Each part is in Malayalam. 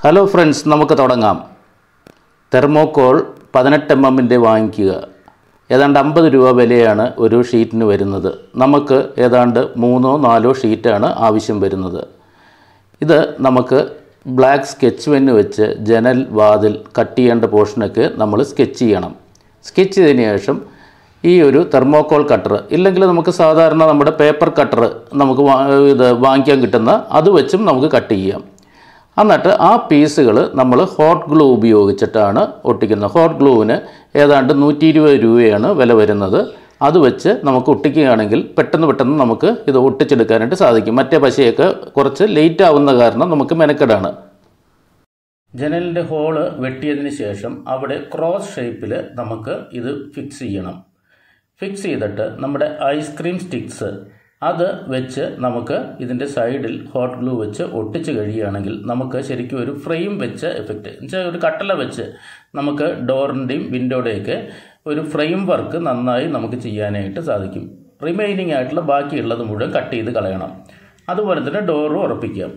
ഹലോ ഫ്രണ്ട്സ് നമുക്ക് തുടങ്ങാം തെർമോക്കോൾ പതിനെട്ട് എം എമ്മിൻ്റെ വാങ്ങിക്കുക ഏതാണ്ട് അമ്പത് രൂപ വിലയാണ് ഒരു ഷീറ്റിന് വരുന്നത് നമുക്ക് ഏതാണ്ട് മൂന്നോ നാലോ ഷീറ്റാണ് ആവശ്യം വരുന്നത് ഇത് നമുക്ക് ബ്ലാക്ക് സ്കെച്ച് പെന്ന് വെച്ച് ജനൽ വാതിൽ കട്ട് ചെയ്യേണ്ട പോർഷനൊക്കെ നമ്മൾ സ്കെച്ച് ചെയ്യണം സ്കെച്ച് ചെയ്തതിന് ശേഷം ഈ ഒരു തെർമോക്കോൾ കട്ടർ ഇല്ലെങ്കിൽ നമുക്ക് സാധാരണ നമ്മുടെ പേപ്പർ കട്ടർ നമുക്ക് വാ- ഇത് വാങ്ങിക്കാൻ കിട്ടുന്ന അത് വെച്ചും നമുക്ക് കട്ട് ചെയ്യാം എന്നിട്ട് ആ പീസുകൾ നമ്മൾ ഹോട്ട് ഗ്ലൂ ഉപയോഗിച്ചിട്ടാണ് ഒട്ടിക്കുന്നത് ഹോട്ട് ഗ്ലൂവിന് ഏതാണ്ട് നൂറ്റി ഇരുപത് രൂപയാണ് വില വരുന്നത് അത് വെച്ച് നമുക്ക് ഒട്ടിക്കുകയാണെങ്കിൽ പെട്ടെന്ന് പെട്ടെന്ന് നമുക്ക് ഇത് ഒട്ടിച്ചെടുക്കാനായിട്ട് സാധിക്കും മറ്റേ പശയൊക്കെ കുറച്ച് ലേറ്റ് ആവുന്ന കാരണം നമുക്ക് മെനക്കെടാണ് ജനലിൻ്റെ ഹോള് വെട്ടിയതിന് ശേഷം അവിടെ ക്രോസ് ഷേപ്പിൽ നമുക്ക് ഇത് ഫിക്സ് ചെയ്യണം ഫിക്സ് ചെയ്തിട്ട് നമ്മുടെ ഐസ്ക്രീം സ്റ്റിക്സ് അത് വെച്ച് നമുക്ക് ഇതിൻ്റെ സൈഡിൽ ഹോട്ട് ഗ്ലൂ വെച്ച് ഒട്ടിച്ച് കഴിയുകയാണെങ്കിൽ നമുക്ക് ശരിക്കും ഒരു ഫ്രെയിം വെച്ച എഫക്റ്റ് എന്നുവെച്ചാൽ ഒരു കട്ടള വെച്ച് നമുക്ക് ഡോറിൻ്റെയും വിൻഡോയുടെയൊക്കെ ഒരു ഫ്രെയിം വർക്ക് നന്നായി നമുക്ക് ചെയ്യാനായിട്ട് സാധിക്കും റിമൈനിങ് ആയിട്ടുള്ള ബാക്കിയുള്ളത് മുഴുവൻ കട്ട് ചെയ്ത് കളയണം അതുപോലെ തന്നെ ഡോറും ഉറപ്പിക്കാം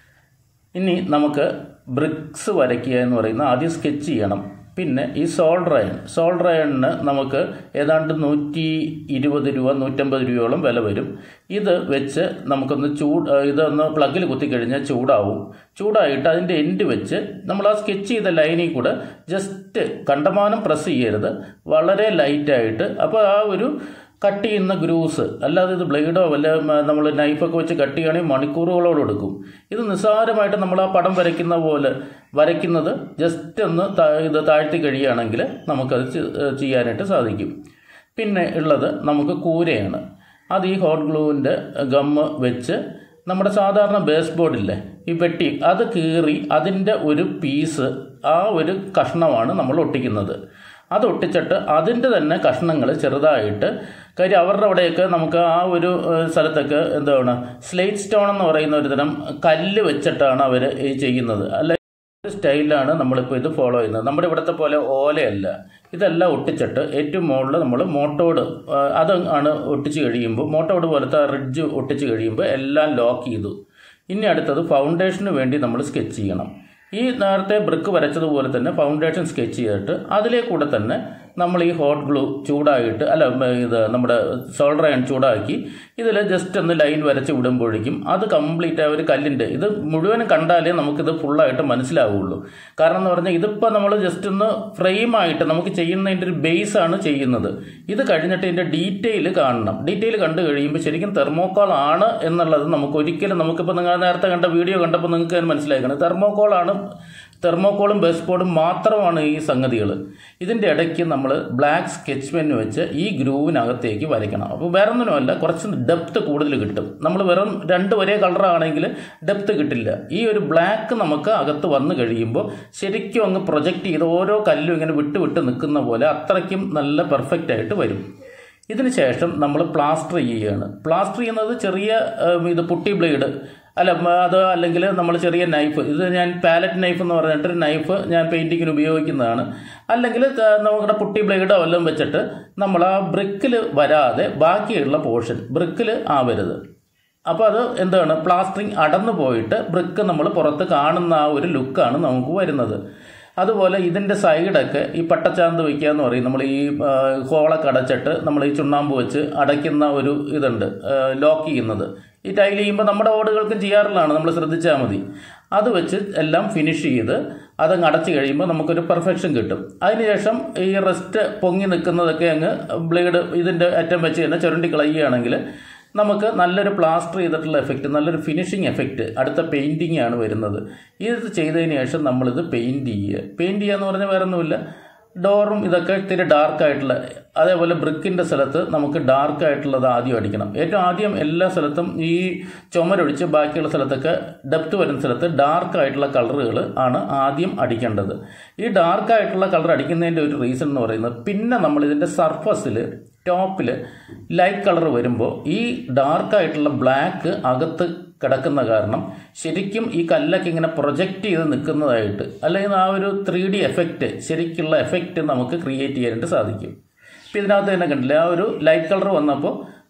ഇനി നമുക്ക് ബ്രിക്സ് വരയ്ക്കുക എന്ന് പറയുന്ന ആദ്യം സ്കെച്ച് ചെയ്യണം പിന്നെ ഈ സോൾഡർ അയൺ സോൾഡർ അയണിന് നമുക്ക് ഏതാണ്ട് നൂറ്റി ഇരുപത് രൂപ നൂറ്റമ്പത് രൂപയോളം വില വരും ഇത് വെച്ച് നമുക്കൊന്ന് ചൂട് ഇതൊന്ന് പ്ലഗിൽ കുത്തിക്കഴിഞ്ഞാൽ ചൂടാവും ചൂടായിട്ട് അതിൻ്റെ എൻഡ് വെച്ച് നമ്മൾ ആ സ്കെച്ച് ചെയ്ത ലൈനിൽ കൂടെ ജസ്റ്റ് കണ്ടമാനം പ്രസ് ചെയ്യരുത് വളരെ ലൈറ്റായിട്ട് അപ്പോൾ ആ ഒരു കട്ട് ചെയ്യുന്ന ഗ്രൂസ് അല്ലാതെ ഇത് ബ്ലേഡോ വല്ല നമ്മൾ നൈഫൊക്കെ വെച്ച് കട്ട് ചെയ്യുകയാണെങ്കിൽ മണിക്കൂറുകളോട് എടുക്കും ഇത് നിസ്സാരമായിട്ട് നമ്മൾ ആ പടം വരയ്ക്കുന്ന പോലെ വരയ്ക്കുന്നത് ജസ്റ്റ് ഒന്ന് താ- ഇത് താഴ്ത്തി കഴിയുകയാണെങ്കിൽ നമുക്കത് ചെ- ചെയ്യാനായിട്ട് സാധിക്കും പിന്നെ ഉള്ളത് നമുക്ക് കൂരയാണ് അത് ഈ ഹോട്ട് ഗ്ലൂവിൻ്റെ ഗമ്മ് വെച്ച് നമ്മുടെ സാധാരണ ബേസ് ബോർഡില്ലേ ഈ പെട്ടി അത് കീറി അതിൻ്റെ ഒരു പീസ് ആ ഒരു കഷ്ണമാണ് നമ്മൾ ഒട്ടിക്കുന്നത് അത് ഒട്ടിച്ചിട്ട് അതിൻ്റെ തന്നെ കഷ്ണങ്ങൾ ചെറുതായിട്ട് കാര്യം അവരുടെ അവിടെയൊക്കെ നമുക്ക് ആ ഒരു ഏഹ്, സ്ഥലത്തൊക്കെ എന്താണ് സ്ലേറ്റ് സ്റ്റോൺ എന്ന് പറയുന്ന ഒരു തരം കല്ല് വെച്ചിട്ടാണ് അവർ ഈ ചെയ്യുന്നത് അല്ല ഒരു സ്റ്റൈലാണ് നമ്മളിപ്പോൾ ഇത് ഫോളോ ചെയ്യുന്നത് നമ്മുടെ ഇവിടുത്തെ പോലെ ഓലയല്ല ഇതെല്ലാം ഒട്ടിച്ചിട്ട് ഏറ്റവും മുകളിൽ നമ്മൾ മോട്ടോട് ആ, അത് ആണ് ഒട്ടിച്ച് കഴിയുമ്പോൾ മോട്ടോട് പോലത്തെ റിഡ്ജ് ഒട്ടിച്ച് കഴിയുമ്പോൾ എല്ലാം ലോക്ക് ചെയ്തു ഇനി അടുത്തത് ഫൗണ്ടേഷന് വേണ്ടി നമ്മൾ സ്കെച്ച് ചെയ്യണം ഈ നേരത്തെ ബ്രിക്ക് വരച്ചതുപോലെ തന്നെ ഫൗണ്ടേഷൻ സ്കെച്ച് ചെയ്തിട്ട് അതിലെ കൂടെ തന്നെ നമ്മൾ ഈ ഹോട്ട് ഗ്ലൂ ചൂടായിട്ട് അല്ല ഉം, ഇത് നമ്മുടെ സോൾഡർ അയൺ ചൂടാക്കി ഇതിൽ ജസ്റ്റ് ഒന്ന് ലൈൻ വരച്ച് വിടുമ്പോഴേക്കും അത് കംപ്ലീറ്റ് ആ ഒരു കല്ലിൻ്റെ ഇത് മുഴുവനും കണ്ടാലേ നമുക്കിത് ഫുള്ളായിട്ട് മനസ്സിലാവുള്ളൂ കാരണം എന്ന് പറഞ്ഞാൽ ഇതിപ്പോൾ നമ്മൾ ജസ്റ്റ് ഒന്ന് ഫ്രെയിമായിട്ട് നമുക്ക് ചെയ്യുന്നതിൻ്റെ ഒരു ബേസ് ആണ് ചെയ്യുന്നത് ഇത് കഴിഞ്ഞിട്ട് ഇതിൻ്റെ ഡീറ്റെയിൽ കാണണം ഡീറ്റെയിൽ കണ്ടു കഴിയുമ്പോൾ ശരിക്കും തെർമോക്കോൾ ആണ് എന്നുള്ളത് നമുക്ക് ഒരിക്കലും നമുക്കിപ്പോൾ നിങ്ങൾ നേരത്തെ കണ്ട വീഡിയോ കണ്ടപ്പോൾ നിങ്ങൾക്ക് അത് മനസ്സിലാക്കണം തെർമോക്കോൾ ആണ് തെർമോക്കോളും ബേസ് ബോർഡും മാത്രമാണ് ഈ സംഗതികൾ ഇതിൻ്റെ ഇടയ്ക്ക് നമ്മൾ ബ്ലാക്ക് സ്കെച്ച് പെൻ വെച്ച് ഈ ഗ്രൂവിനകത്തേക്ക് വരയ്ക്കണം അപ്പോൾ വേറെ ഒന്നിനുമല്ല കുറച്ച് ഡെപ്ത് കൂടുതൽ കിട്ടും നമ്മൾ വെറും രണ്ട് ഒരേ കളറാണെങ്കിൽ ഡെപ്ത് കിട്ടില്ല ഈ ഒരു ബ്ലാക്ക് നമുക്ക് അകത്ത് വന്നു കഴിയുമ്പോൾ ശരിക്കും അങ്ങ് പ്രൊജക്റ്റ് ചെയ്ത് ഓരോ കല്ലും ഇങ്ങനെ വിട്ട് വിട്ട് നിൽക്കുന്ന പോലെ അത്രയ്ക്കും നല്ല പെർഫെക്റ്റ് ആയിട്ട് വരും ഇതിന് ശേഷം നമ്മൾ പ്ലാസ്റ്റർ ചെയ്യുകയാണ് പ്ലാസ്റ്റർ ചെയ്യുന്നത് ചെറിയ ഏം, ഇത് പുട്ടി ബ്ലേഡ് അല്ല മ, അത് അല്ലെങ്കിൽ നമ്മൾ ചെറിയ നൈഫ് ഇത് ഞാൻ പാലറ്റ് നൈഫ് എന്ന് പറഞ്ഞിട്ടൊരു നൈഫ് ഞാൻ പെയിൻറ്റിങ്ങിന് ഉപയോഗിക്കുന്നതാണ് അല്ലെങ്കിൽ ത- നമ്മുടെ പുട്ടി ബ്ലേഡോ വല്ലതും വെച്ചിട്ട് നമ്മൾ ആ ബ്രിക്കിൽ വരാതെ ബാക്കിയുള്ള പോർഷൻ ബ്രിക്കിൽ ആവരുത് അപ്പോൾ അത് എന്താണ് പ്ലാസ്റ്ററിങ് അടന്നു പോയിട്ട് ബ്രിക്ക് നമ്മൾ പുറത്ത് കാണുന്ന ആ ഒരു ലുക്കാണ് നമുക്ക് വരുന്നത് അതുപോലെ ഇതിൻ്റെ സൈഡൊക്കെ ഈ പട്ടച്ചാന്ത് വയ്ക്കുക എന്ന് പറയും നമ്മൾ ഈ ആ, ഹോളൊക്കെ അടച്ചിട്ട് നമ്മൾ ഈ ചുണ്ണാമ്പ് വെച്ച് അടയ്ക്കുന്ന ഒരു ഇതുണ്ട് ലോക്ക് ചെയ്യുന്നത് ഈ ടൈൽ ചെയ്യുമ്പോൾ നമ്മുടെ ഓടുകൾക്കും ചെയ്യാറുള്ളതാണ് നമ്മൾ ശ്രദ്ധിച്ചാൽ മതി അത് വെച്ച് എല്ലാം ഫിനിഷ് ചെയ്ത് അതങ്ങ് അടച്ചു കഴിയുമ്പോൾ നമുക്കൊരു പെർഫെക്ഷൻ കിട്ടും അതിനുശേഷം ഈ റെസ്റ്റ് പൊങ്ങി നിൽക്കുന്നതൊക്കെ അങ്ങ് ബ്ലേഡ് ഇതിൻ്റെ അറ്റം വെച്ച് തന്നെ ചുരണ്ടി കളയുകയാണെങ്കിൽ നമുക്ക് നല്ലൊരു പ്ലാസ്റ്റർ ചെയ്തിട്ടുള്ള എഫക്റ്റ് നല്ലൊരു ഫിനിഷിങ് എഫക്റ്റ് അടുത്ത പെയിൻറ്റിങ് ആണ് വരുന്നത് ഇത് ചെയ്തതിന് ശേഷം നമ്മളിത് പെയിൻറ്റ് ചെയ്യുക പെയിൻറ്റ് ചെയ്യുക എന്ന് പറഞ്ഞാൽ വേറെ ഒന്നുമില്ല ഡോറും ഇതൊക്കെ ഇത്തിരി ഡാർക്ക് ആയിട്ടുള്ള അതേപോലെ ബ്രിക്കിൻ്റെ സ്ഥലത്ത് നമുക്ക് ഡാർക്ക് ആയിട്ടുള്ളത് ആദ്യം അടിക്കണം ഏറ്റവും ആദ്യം എല്ലാ സ്ഥലത്തും ഈ ചുമരൊഴിച്ച് ബാക്കിയുള്ള സ്ഥലത്തൊക്കെ ഡെപ്ത് വരുന്ന സ്ഥലത്ത് ഡാർക്ക് ആയിട്ടുള്ള കളറുകൾ ആണ് ആദ്യം അടിക്കേണ്ടത് ഈ ഡാർക്ക് ആയിട്ടുള്ള കളർ അടിക്കുന്നതിൻ്റെ ഒരു റീസൺ എന്ന് പറയുന്നത് പിന്നെ നമ്മൾ ഇതിൻ്റെ സർഫസിൽ ടോപ്പിൽ ലൈറ്റ് കളർ വരുമ്പോൾ ഈ ഡാർക്ക് ആയിട്ടുള്ള ബ്ലാക്ക് അകത്ത് കിടക്കുന്ന കാരണം ശരിക്കും ഈ കല്ലൊക്കെ ഇങ്ങനെ പ്രൊജക്റ്റ് ചെയ്ത് നിൽക്കുന്നതായിട്ട് അല്ലെങ്കിൽ ആ ഒരു ത്രീ ഡി എഫക്റ്റ് ശരിക്കുള്ള എഫക്റ്റ് നമുക്ക് ക്രിയേറ്റ് ചെയ്യാനായിട്ട് സാധിക്കും ഇപ്പം ഇതിനകത്ത് തന്നെ കണ്ടില്ലേ ആ ഒരു ലൈറ്റ് കളർ വന്നപ്പോൾ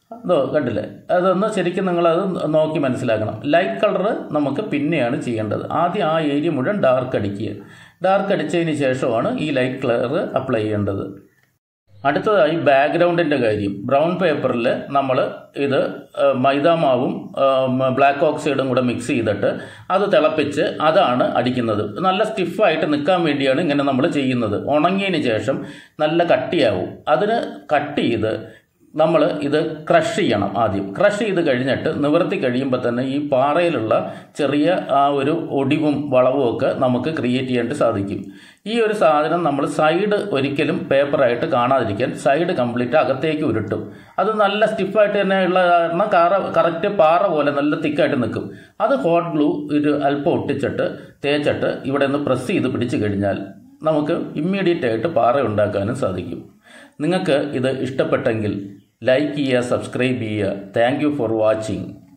അതോ കണ്ടില്ലേ അതൊന്ന് ശരിക്കും നിങ്ങളത് നോക്കി മനസ്സിലാക്കണം ലൈറ്റ് കളർ നമുക്ക് പിന്നെയാണ് ചെയ്യേണ്ടത് ആദ്യം ആ ഏരിയ മുഴുവൻ ഡാർക്ക് അടിക്കുക ഡാർക്ക് അടിച്ചതിന് ശേഷമാണ് ഈ ലൈറ്റ് കളർ അപ്ലൈ ചെയ്യേണ്ടത് അടുത്തതായി ബാക്ക്ഗ്രൗണ്ടിൻ്റെ കാര്യം ബ്രൗൺ പേപ്പറിൽ നമ്മൾ ഇത് ഏഹ്, മൈദാമാവും ഏഹ്, ബ്ലാക്ക് ഓക്സൈഡും കൂടെ മിക്സ് ചെയ്തിട്ട് അത് തിളപ്പിച്ച് അതാണ് അടിക്കുന്നത് നല്ല സ്റ്റിഫായിട്ട് നിൽക്കാൻ വേണ്ടിയാണ് ഇങ്ങനെ നമ്മൾ ചെയ്യുന്നത് ഉണങ്ങിയതിന് ശേഷം നല്ല കട്ടിയാവും അതിന് കട്ട് ചെയ്ത് നമ്മൾ ഇത് ക്രഷ് ചെയ്യണം ആദ്യം ക്രഷ് ചെയ്ത് കഴിഞ്ഞിട്ട് നിവർത്തി കഴിയുമ്പോൾ തന്നെ ഈ പാറയിലുള്ള ചെറിയ ആ ഒരു ഒടിവും വളവും ഒക്കെ നമുക്ക് ക്രിയേറ്റ് ചെയ്യാനായിട്ട് സാധിക്കും ഈ ഒരു സാധനം നമ്മൾ സൈഡ് ഒരിക്കലും പേപ്പറായിട്ട് കാണാതിരിക്കാൻ സൈഡ് കംപ്ലീറ്റ് അകത്തേക്ക് ഉരുട്ടും അത് നല്ല സ്റ്റിഫായിട്ട് തന്നെ ഉള്ള കാരണം കാറ കറക്റ്റ് പാറ പോലെ നല്ല തിക്കായിട്ട് നിൽക്കും അത് ഹോട്ട് ഗ്ലൂ ഒരു അല്പം ഒട്ടിച്ചിട്ട് തേച്ചിട്ട് ഇവിടെ നിന്ന് പ്രസ് ചെയ്ത് പിടിച്ചു കഴിഞ്ഞാൽ നമുക്ക് ഇമ്മീഡിയറ്റ് ആയിട്ട് പാറ ഉണ്ടാക്കാനും സാധിക്കും നിങ്ങൾക്ക് ഇത് ഇഷ്ടപ്പെട്ടെങ്കിൽ ലൈക്ക് ചെയ്യുക സബ്സ്ക്രൈബ് ചെയ്യുക താങ്ക് യു ഫോർ വാച്ചിങ്